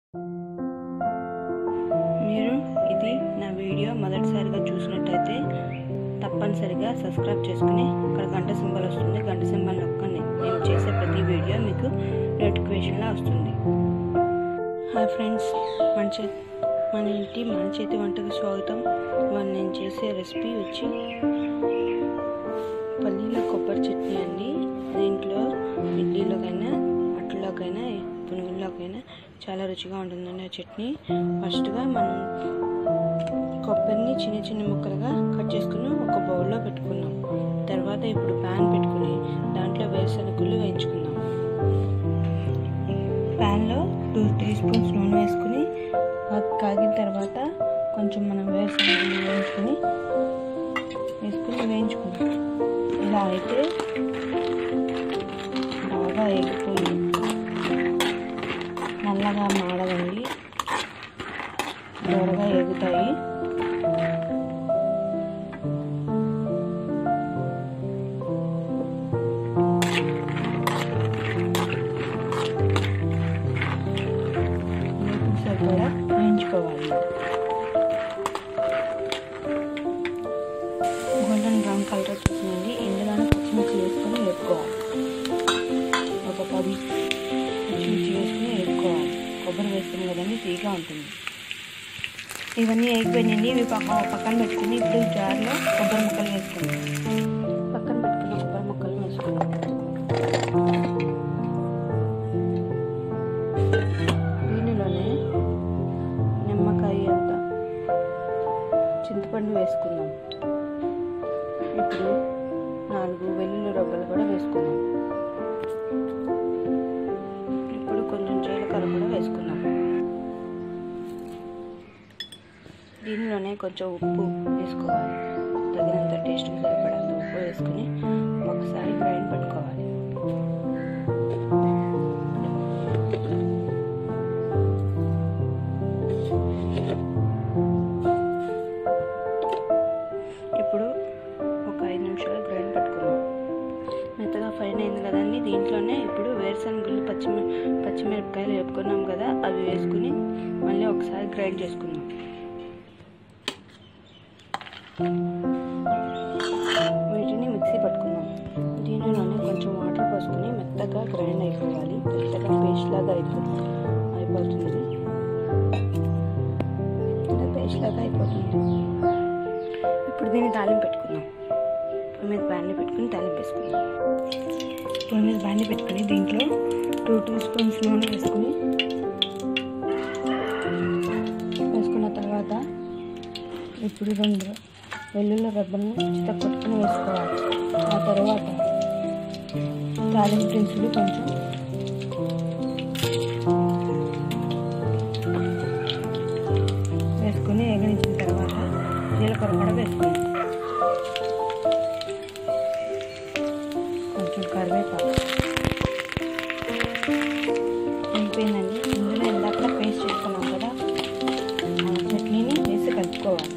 మీరు ఇది నా వీడియో మొదటిసారిగా చూసినట్టయితే తప్పనిసరిగా సబ్స్క్రైబ్ చేసుకుని అక్కడ గంట సింబల్ వస్తుంది గంట సింబల్ నొక్కండి నేను చేసే ప్రతి వీడియో మీకు నోటిఫికేషన్లా వస్తుంది హాయ్ ఫ్రెండ్స్ మన చే మన ఇంటి మన చేతి వంటకు స్వాగతం ఇవాళ నేను చేసే రెసిపీ వచ్చి పల్లీల కొబ్బరి చట్నీ అండి దీంట్లో ఇడ్లీలోకైనా అట్లలోకైనా పునుగుల్లోకైనా చాలా రుచిగా ఉంటుందండి ఆ చట్నీ ఫస్ట్గా మనం కొబ్బరిని చిన్న చిన్న ముక్కలుగా కట్ చేసుకుని ఒక బౌల్లో పెట్టుకున్నాం తర్వాత ఇప్పుడు ప్యాన్ పెట్టుకుని దాంట్లో వేరుశనగుళ్ళు వేయించుకుందాం ప్యాన్లో టూ త్రీ స్పూన్స్ నూనె వేసుకుని అది కాగిన తర్వాత కొంచెం మనం వేరుశనగుళ్ళు వేయించుకొని వేసుకుని వేయించుకుందాం ఇలా అయితే బాగా ఎగిపోయి నల్లగా మాడదండి దూరగా ఎగుతాయి సరిపడా వేయించుకోవాలి గోల్డెన్ బ్రౌన్ కలర్ వచ్చిందండి ఇందులోనే పచ్చిమిర్చి వేసుకొని వేపుకోవాలి ఒక పది పచ్చిమిర్చి వేసుకుని వేపుకోవాలి కొబ్బరి వేస్తాం కదండి తీగా ఉంటుంది ఇవన్నీ అయిపోయినాయండి ఇవి పక్క పక్కన పెట్టుకుని ఇప్పుడు జార్లో కొబ్బరి ముక్కలు వేసుకుందాం పక్కన పెట్టుకున్న కొబ్బరి ముక్కలు వేసుకుందాం దీనిలోనే నిమ్మకాయ అంత చింతపండు వేసుకుందాం ఇప్పుడు నాలుగు వెల్లుల్లి రొబ్బలు కూడా వేసుకుందాం ఇప్పుడు కొంచెం జీలకర్ర కూడా వేసుకుందాం దీనిలోనే కొంచెం ఉప్పు వేసుకోవాలి తగినంత టేస్ట్కి సరిపడంత ఉప్పు వేసుకుని ఒకసారి గ్రైండ్ పట్టుకోవాలి ఇప్పుడు ఒక ఐదు నిమిషాలు గ్రైండ్ పట్టుకుందాం మెత్తగా ఫైన్ అయింది కదండి దీంట్లోనే ఇప్పుడు వేరుశనగలు పచ్చిమి పచ్చిమిరపకాయలు వేపుకున్నాం కదా అవి వేసుకుని మళ్ళీ ఒకసారి గ్రైండ్ చేసుకుందాం వీటిని మిక్సీ పట్టుకుందాం దీనిలోనే కొంచెం వాటర్ పోసుకుని మెత్తగా గ్రైండ్ అయిపోవాలి మెత్తగా పేస్ట్ లాగా అయిపో అయిపోతుంది ఇలా పేస్ట్ లాగా అయిపోతుంది ఇప్పుడు దీన్ని తాలింపు పెట్టుకుందాం పొయ్యి మీద బ్యాండ్ పెట్టుకుని తాలింపు వేసుకుందాం పొయ్యి మీద బ్యాండ్ పెట్టుకుని దీంట్లో టూ టూ స్పూన్స్ నూనె వేసుకుని వేసుకున్న తర్వాత ఇప్పుడు రెండు వెల్లుల్లి రబ్బలను చిత్త కొట్టుకుని వేసుకోవాలి ఆ తర్వాత తాలింపు దినుసులు కొంచెం వేసుకుని ఎగనించిన తర్వాత జీలకర్ర కూడా వేసుకోండి కొంచెం కరివేపాకు అయిపోయిందండి ఇందులో ఇందాక పేస్ట్ చేసుకున్నాం కదా ఆ చట్నీని వేసి కలుపుకోవాలి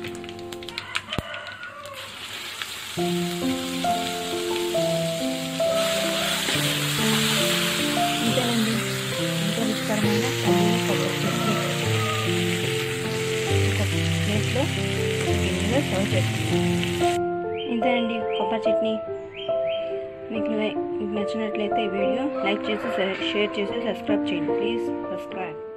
ఇంతేనండి ఎంతో రుచికరమైన పన్నీర్ కొబ్బరి చట్నీ ఒక ప్లేట్లో గిన్నెలో సర్వ్ చేసుకుంటాం ఇంతేనండి కొబ్బరి చట్నీ మీకు లై- మీకు నచ్చినట్లయితే ఈ వీడియో లైక్ చేసి షేర్ చేసి సబ్స్క్రైబ్ చేయండి ప్లీజ్ సబ్స్క్రైబ్